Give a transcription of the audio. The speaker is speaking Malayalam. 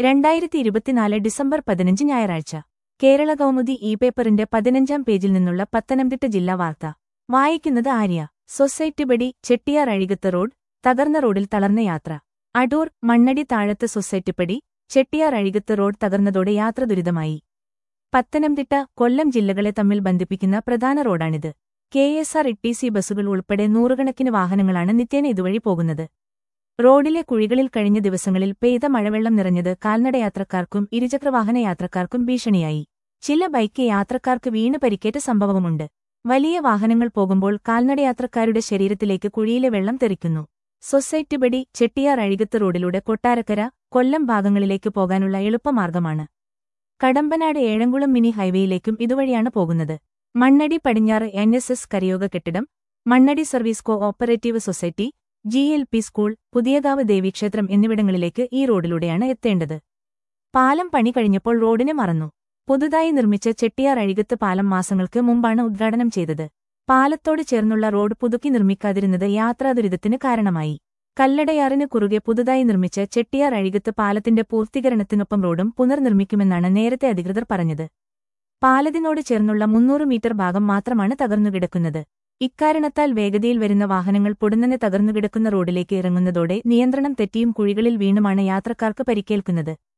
രണ്ടായിരത്തി ഇരുപത്തിനാല് ഡിസംബർ പതിനഞ്ച് ഞായറാഴ്ച കേരള കൗമുദി ഇ പേപ്പറിന്റെ പതിനഞ്ചാം പേജിൽ നിന്നുള്ള പത്തനംതിട്ട ജില്ലാ വാർത്ത വായിക്കുന്നത് ആര്യ സൊസൈറ്റി ബടി ചെട്ടിയാർ അഴികത്ത് റോഡ് തകർന്ന റോഡിൽ തളർന്ന യാത്ര അടൂർ മണ്ണടി താഴത്ത് സൊസൈറ്റിപ്പടി ചെട്ടിയാർ അഴികത്ത് റോഡ് തകർന്നതോടെ യാത്ര ദുരിതമായി പത്തനംതിട്ട കൊല്ലം ജില്ലകളെ തമ്മിൽ ബന്ധിപ്പിക്കുന്ന പ്രധാന റോഡാണിത് K S R T C ബസ്സുകൾ ഉൾപ്പെടെ നൂറുകണക്കിന് വാഹനങ്ങളാണ് നിത്യേന ഇതുവഴി പോകുന്നത് റോഡിലെ കുഴികളിൽ കഴിഞ്ഞ ദിവസങ്ങളിൽ പെയ്ത മഴവെള്ളം നിറഞ്ഞത് കാൽനടയാത്രക്കാർക്കും ഇരുചക്രവാഹന യാത്രക്കാർക്കും ഭീഷണിയായി ചില ബൈക്ക് യാത്രക്കാർക്ക് വീണ് പരിക്കേറ്റ സംഭവവുമുണ്ട് വലിയ വാഹനങ്ങൾ പോകുമ്പോൾ കാൽനടയാത്രക്കാരുടെ ശരീരത്തിലേക്ക് കുഴിയിലെ വെള്ളം തെറിക്കുന്നു സൊസൈറ്റി ബടി ചെട്ടിയാർ അഴികത്ത് റോഡിലൂടെ കൊട്ടാരക്കര കൊല്ലം ഭാഗങ്ങളിലേക്ക് പോകാനുള്ള എളുപ്പമാർഗമാണ് കടമ്പനാട് ഏഴംകുളം മിനി ഹൈവേയിലേക്കും ഇതുവഴിയാണ് പോകുന്നത് മണ്ണടി പടിഞ്ഞാറ് എൻ എസ് എസ് കരയോഗ കെട്ടിടം Mannadi service co operative society G L P school Puthiyakavu ദേവീക്ഷേത്രം എന്നിവിടങ്ങളിലേക്ക് ഈ റോഡിലൂടെയാണ് എത്തേണ്ടത് പാലം പണി കഴിഞ്ഞപ്പോൾ റോഡിനെ മറന്നു പുതുതായി നിർമ്മിച്ച ചെട്ടിയാർ അഴികത്ത് പാലം മാസങ്ങൾക്ക് മുമ്പാണ് ഉദ്ഘാടനം ചെയ്തത് പാലത്തോട് ചേർന്നുള്ള റോഡ് പുതുക്കി നിർമ്മിക്കാതിരുന്നത് യാത്രാദുരിതത്തിന് കാരണമായി കല്ലടയാറിന് കുറുകെ പുതുതായി നിർമ്മിച്ച ചെട്ടിയാർ അഴികത്ത് പാലത്തിന്റെ പൂർത്തീകരണത്തിനൊപ്പം റോഡും പുനർനിർമ്മിക്കുമെന്നാണ് നേരത്തെ അധികൃതർ പറഞ്ഞത് പാലത്തിനോട് ചേർന്നുള്ള മുന്നൂറ് മീറ്റർ ഭാഗം മാത്രമാണ് തകർന്നുകിടക്കുന്നത് ഇക്കാരണത്താൽ വേഗതയിൽ വരുന്ന വാഹനങ്ങൾ പൊടുന്നനെ തകർന്നുകിടക്കുന്ന റോഡിലേക്ക് ഇറങ്ങുന്നതോടെ നിയന്ത്രണം തെറ്റിയും കുഴികളിൽ വീണുമാണ് യാത്രക്കാർക്ക് പരിക്കേൽക്കുന്നത്